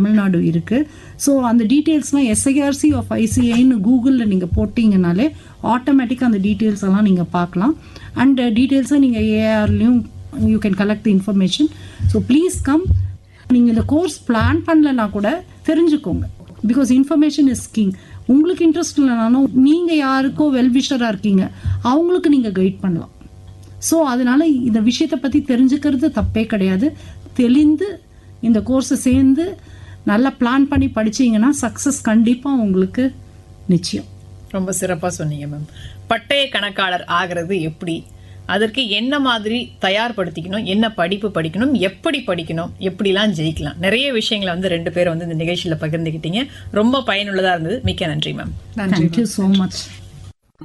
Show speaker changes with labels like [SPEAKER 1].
[SPEAKER 1] தமிழ்நாடு இருக்கு ஸோ அந்த டீட்டெயில்ஸ்லாம் எஸ்ஐஆர்சி ஆஃப் ஐசிஐன்னு கூகுளில் நீங்கள் போட்டிங்கனாலே ஆட்டோமேட்டிக்காக அந்த டீட்டெயில்ஸ் எல்லாம் நீங்கள் பார்க்கலாம் அண்ட் டீட்டெயில்ஸை நீங்கள் ஏஆர்லையும் you can collect the information so please come நீங்கள் இந்த கோர்ஸ் பிளான் பண்ணலனா கூட தெரிஞ்சுக்கோங்க பிகாஸ் இன்ஃபர்மேஷன் இஸ் கிங் உங்களுக்கு இன்ட்ரெஸ்ட் இல்லைனாலும் நீங்கள் யாருக்கோ வெல்விஷராக இருக்கீங்க அவங்களுக்கு நீங்கள் கைட் பண்ணலாம் ஸோ அதனால இந்த விஷயத்தை பற்றி தெரிஞ்சுக்கிறது தப்பே கிடையாது தெளிந்து இந்த கோர்ஸை சேர்ந்து நல்லா பிளான் பண்ணி படிச்சீங்கன்னா சக்ஸஸ் கண்டிப்பாக உங்களுக்கு நிச்சயம்
[SPEAKER 2] ரொம்ப சிறப்பா சொன்னீங்க மேம் பட்டய கணக்காளர் ஆகிறது எப்படி அதற்கு என்ன மாதிரி தயார்படுத்திக்கணும் என்ன படிப்பு படிக்கணும் எப்படி படிக்கணும் எப்படிலாம் ஜெயிக்கலாம் நிறைய விஷயங்களை வந்து ரெண்டு பேரும் வந்து இந்த நிகழ்ச்சியில பகிர்ந்துக்கிட்டீங்க ரொம்ப பயனுள்ளதா இருந்தது மிக்க நன்றி மேம்
[SPEAKER 1] தேங்க்யூ ஸோ மச்